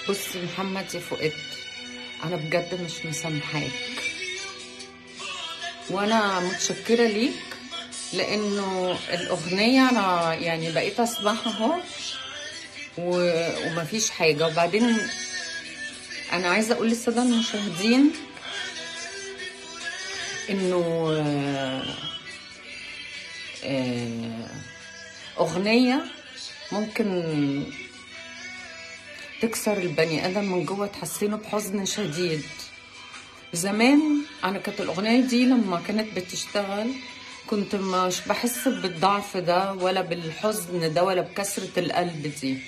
بص محمد يا فؤاد انا بجد مش مسامحاك وانا متشكره ليك لانه الاغنيه انا يعني بقيت اسمعها اهو و- ومفيش حاجه وبعدين انا عايزه اقول للساده المشاهدين انه آه، آه، اغنيه ممكن تكسر البني ادم من جوه تحسينه بحزن شديد زمان انا كانت الاغنيه دي لما كانت بتشتغل كنت مش بحس بالضعف ده ولا بالحزن ده ولا بكسره القلب دي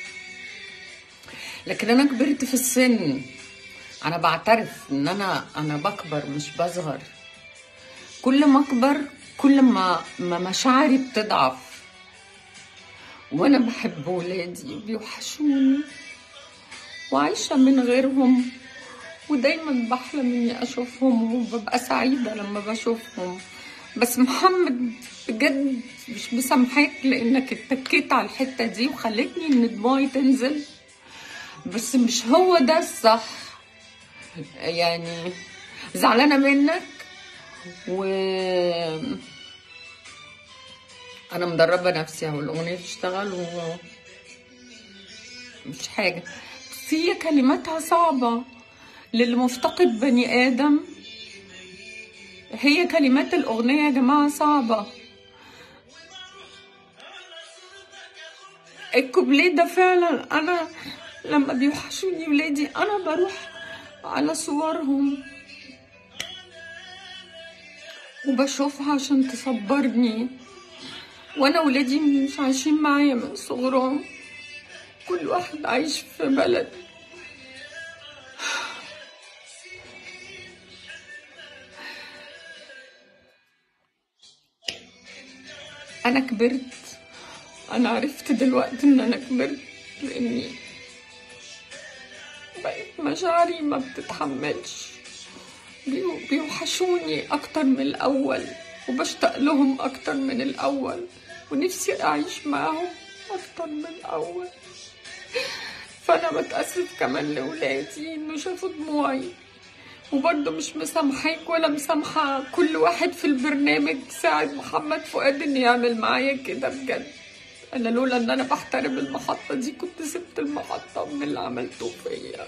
لكن انا كبرت في السن انا بعترف ان انا انا بكبر مش بصغر كل ما اكبر كل ما ما مشاعري بتضعف وانا بحب ولادي بيوحشوني وعايشه من غيرهم ودايما بحلم اني اشوفهم وببقى سعيده لما بشوفهم بس محمد بجد مش مسامحاك لانك اتكيت على الحته دي وخلتني ان دموعي تنزل بس مش هو ده الصح يعني زعلانه منك و انا مدربه نفسي اهو الاغنيه تشتغل و مش حاجه بس هي كلماتها صعبه للي مفتقد بني ادم هي كلمات الاغنيه يا جماعه صعبه الكوبليه ده فعلا انا لما بيوحشوني ولادي انا بروح على صورهم وبشوفها عشان تصبرني وانا ولادي مش عايشين معايا من صغرهم كل واحد عايش في بلد انا كبرت انا عرفت دلوقتي ان انا كبرت لاني بقيت مشاعري ما بتتحملش بيو- بيوحشوني اكتر من الاول وبشتاق لهم اكتر من الاول ونفسي اعيش معاهم اكتر من الاول فانا بتاسف كمان لاولادي انه شافوا دموعي وبرضه مش مسامحاك ولا مسامحة كل واحد في البرنامج ساعد محمد فؤاد انه يعمل معايا كده بجد انا لولا ان انا بحترم المحطة دي كنت سبت المحطة من اللي عملته فيا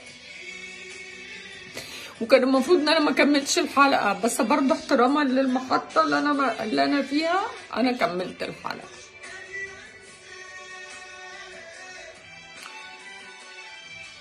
وكان المفروض ان انا ما كملتش الحلقة بس برضه احتراما للمحطة اللي انا اللي انا فيها انا كملت الحلقة